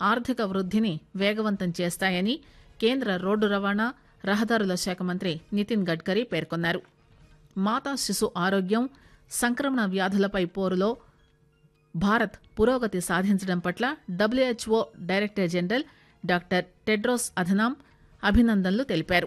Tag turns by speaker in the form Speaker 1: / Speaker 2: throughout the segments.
Speaker 1: ఆర్థిక వృద్దిని వేగవంతం చేస్తాయని కేంద్ర రోడ్డు రవాణా రహదారుల శాఖ మంత్రి నితిన్ గడ్కరీ పేర్కొన్నారు మాతా శిశు ఆరోగ్యం సంక్రమణ వ్యాధులపై పోరులో భారత్ పురోగతి సాధించడం పట్ల WHO director general doctor Tedros Adhanom అభినందనలు తెలిపారు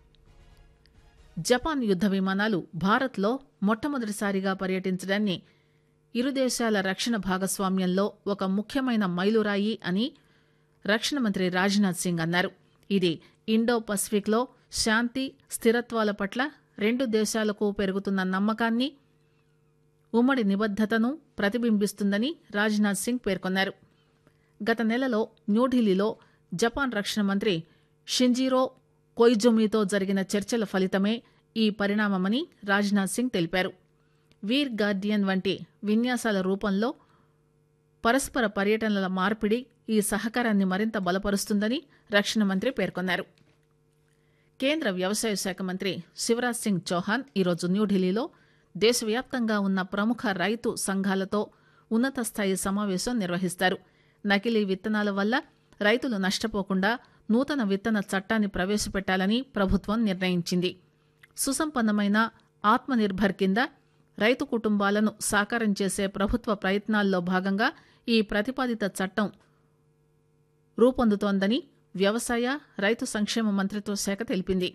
Speaker 1: జపాన్ యుద్ద విమానాలు భారత్లో మొట్టమొదటిసారిగా పర్యటించడాన్ని ఇరు దేశాల రక్షణ భాగస్వామ్యంలో ఒక ముఖ్యమైన మైలురాయి అని రక్షణ మంత్రి రాజ్నాథ్ సింగ్ అన్నారు ఇది ఇండో పసిఫిక్లో శాంతి స్థిరత్వాల పట్ల రెండు దేశాలకు పెరుగుతున్న నమ్మకాన్ని ఉమ్మడి నిబద్దతను ప్రతిబింబిస్తుందని రాజ్నాథ్ సింగ్ పేర్కొన్నారు గత నెలలో న్యూఢిల్లీలో జపాన్ రక్షణ మంత్రి షింజీరో కొయిజుమితో జరిగిన చర్చల ఫలితమే ఈ పరిణామమని రాజ్నాథ్ సింగ్ తెలిపారు వీర్ గార్డియన్ వంటి విన్యాసాల రూపంలో పరస్పర పర్యటనల మార్పిడి ఈ సహకారాన్ని మరింత బలపరుస్తుందని రక్షణ మంత్రి పేర్కొన్నారు కేంద్ర వ్యవసాయ శాఖ మంత్రి శివరాజ్ సింగ్ చౌహాన్ ఈరోజు న్యూఢిల్లీలో దేశవ్యాప్తంగా ఉన్న ప్రముఖ రైతు సంఘాలతో ఉన్నత స్థాయి సమావేశం నిర్వహిస్తారు నకిలీ విత్తనాల వల్ల రైతులు నష్టపోకుండా నూతన విత్తన చట్టాన్ని ప్రవేశపెట్టాలని ప్రభుత్వం నిర్ణయించింది సుసంపన్నమైన ఆత్మనిర్భర్ కింద రైతు కుటుంబాలను సాకారం చేసే ప్రభుత్వ ప్రయత్నాల్లో భాగంగా ఈ ప్రతిపాదిత చట్టం రూపొందుతోందని వ్యవసాయ రైతు సంక్షేమ మంత్రిత్వ శాఖ తెలిపింది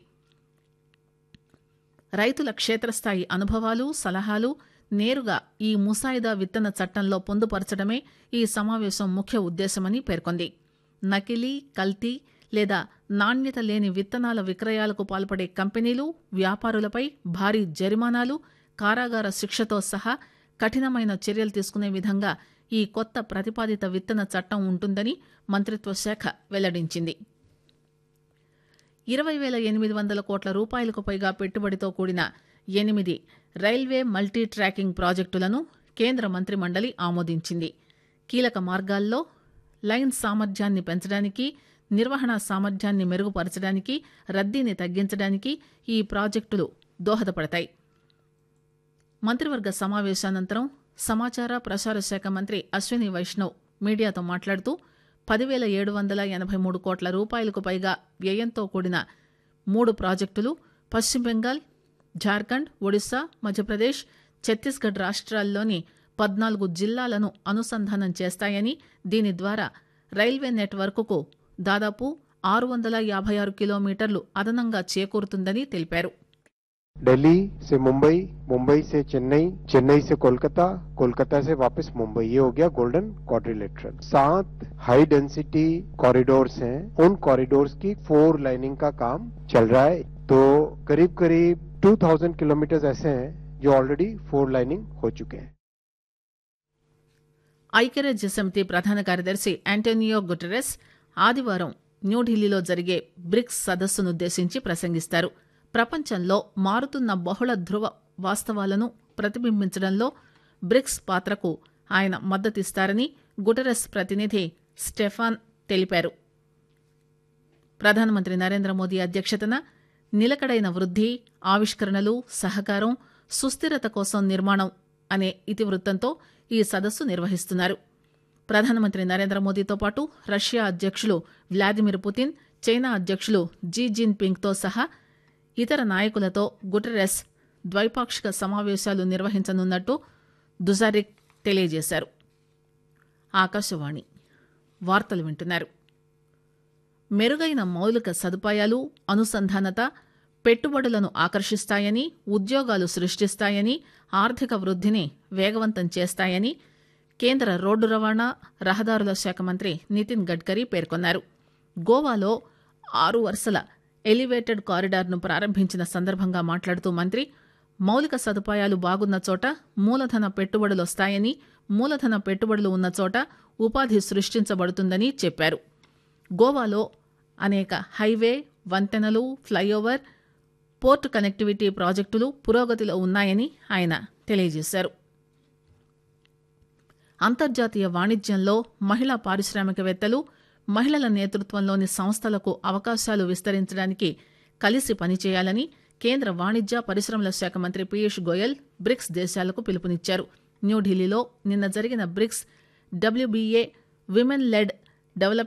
Speaker 1: రైతుల క్షేత్రస్థాయి అనుభవాలు సలహాలు నేరుగా ఈ ముసాయిదా విత్తన చట్టంలో పొందుపరచడమే ఈ సమావేశం ముఖ్య ఉద్దేశమని పేర్కొంది నకిలీ కల్తీ లేదా నాణ్యత లేని విత్తనాల విక్రయాలకు పాల్పడే కంపెనీలు వ్యాపారులపై భారీ జరిమానాలు కారాగార శిక్షతో సహా కఠినమైన చర్యలు తీసుకునే విధంగా ఈ కొత్త ప్రతిపాదిత విత్తన చట్టం ఉంటుందని మంత్రిత్వ శాఖ వెల్లడించింది ఇరవై వేల ఎనిమిది వందల కోట్ల రూపాయలకు పైగా పెట్టుబడితో కూడిన ఎనిమిది రైల్వే మల్టీ ట్రాకింగ్ ప్రాజెక్టులను కేంద్ర మంత్రి మండలి ఆమోదించింది కీలక మార్గాల్లో లైన్ సామర్థ్యాన్ని పెంచడానికి నిర్వహణ సామర్థ్యాన్ని మెరుగుపరచడానికి రద్దీని తగ్గించడానికి ఈ ప్రాజెక్టులు దోహదపడతాయి మంత్రివర్గ సమావేశానంతరం సమాచార ప్రసార శాఖ మంత్రి అశ్విని వైష్ణవ్ మీడియాతో మాట్లాడుతూ పదివేల ఏడు వందల ఎనభై మూడు కోట్ల రూపాయలకు పైగా వ్యయంతో కూడిన మూడు ప్రాజెక్టులు పశ్చిమ బెంగాల్ జార్ఖండ్ ఒడిశా మధ్యప్రదేశ్ ఛత్తీస్గఢ్ రాష్ట్రాల్లోని పద్నాలుగు జిల్లాలను అనుసంధానం చేస్తాయని దీని ద్వారా రైల్వే నెట్వర్క్కు దాదాపు ఆరు వందల యాభై ఆరు కిలోమీటర్లు అదనంగా చేకూరుతుందని తెలిపారు
Speaker 2: दिल्ली से मुंबई मुंबई से चेन्नई चेन्नई से कोलकाता कोलकाता से वापस मुंबई ये हो गया गोल्डन क्वाड्रिलेटरल सात हाई डेंसिटी कॉरिडोर्स हैं उन कॉरिडोर्स की फोर लाइनिंग का काम चल रहा है तो करीब करीब 2000 किलोमीटर ऐसे हैं जो ऑलरेडी फोर लाइनिंग हो चुके हैं
Speaker 1: ఐక్యరాజ్య సమితి ప్రధాన కార్యదర్శి యాంటోనియో గుటెరెస్ ఆదివారం న్యూఢిల్లీలో జరిగే బ్రిక్స్ సదస్సునుద్దేశించి ప్రసంగిస్తారు ప్రపంచంలో మారుతున్న బహుళ ధృవ వాస్తవాలను ప్రతిబింబించడంలో బ్రిక్స్ పాత్రకు ఆయన మద్దతిస్తారని గుటెరస్ ప్రతినిధి స్టెఫాన్ తెలిపారు ప్రధానమంత్రి నరేంద్ర మోదీ అధ్యక్షతన నిలకడైన వృద్ధి ఆవిష్కరణలు సహకారం సుస్థిరత కోసం నిర్మాణం అనే ఇతివృత్తంతో ఈ సదస్సు నిర్వహిస్తున్నారు ప్రధానమంత్రి నరేంద్ర మోదీతో పాటు రష్యా అధ్యక్షులు వ్లాదిమిర్ పుతిన్ చైనా అధ్యక్షులు జీ జిన్ పింగ్తో సహా ఇతర నాయకులతో గుటెరస్ ద్వైపాక్షిక సమావేశాలు నిర్వహించనున్నట్టు దుజారిక్ తెలియజేశారు ఆకాశవాణి వార్తలు వింటున్నారు మెరుగైన మౌలిక సదుపాయాలు అనుసంధానత పెట్టుబడులను ఆకర్షిస్తాయని ఉద్యోగాలు సృష్టిస్తాయని ఆర్థిక వృద్ధిని వేగవంతం చేస్తాయని కేంద్ర రోడ్డు రవాణా రహదారుల శాఖ మంత్రి నితిన్ గడ్కరీ పేర్కొన్నారు గోవాలో ఆరు వరుసల ఎలివేటెడ్ కారిడార్ను ప్రారంభించిన సందర్భంగా మాట్లాడుతూ మంత్రి మౌలిక సదుపాయాలు బాగున్న చోట మూలధన పెట్టుబడులు వస్తాయని మూలధన పెట్టుబడులు ఉన్న చోట ఉపాధి సృష్టించబడుతుందని చెప్పారు గోవాలో అనేక హైవే వంతెనలు ఫ్లైఓవర్ పోర్ట్ కనెక్టివిటీ ప్రాజెక్టులు పురోగతిలో ఉన్నాయని ఆయన తెలియజేశారు అంతర్జాతీయ వాణిజ్యంలో మహిళా పారిశ్రామికవేత్తలు మహిళల నేతృత్వంలోని సంస్థలకు అవకాశాలు విస్తరించడానికి కలిసి పనిచేయాలని కేంద్ర వాణిజ్య పరిశ్రమల శాఖ మంత్రి పీయూష్ గోయల్ బ్రిక్స్ దేశాలకు పిలుపునిచ్చారు న్యూఢిల్లీలో నిన్న జరిగిన BRICS WBA women led develop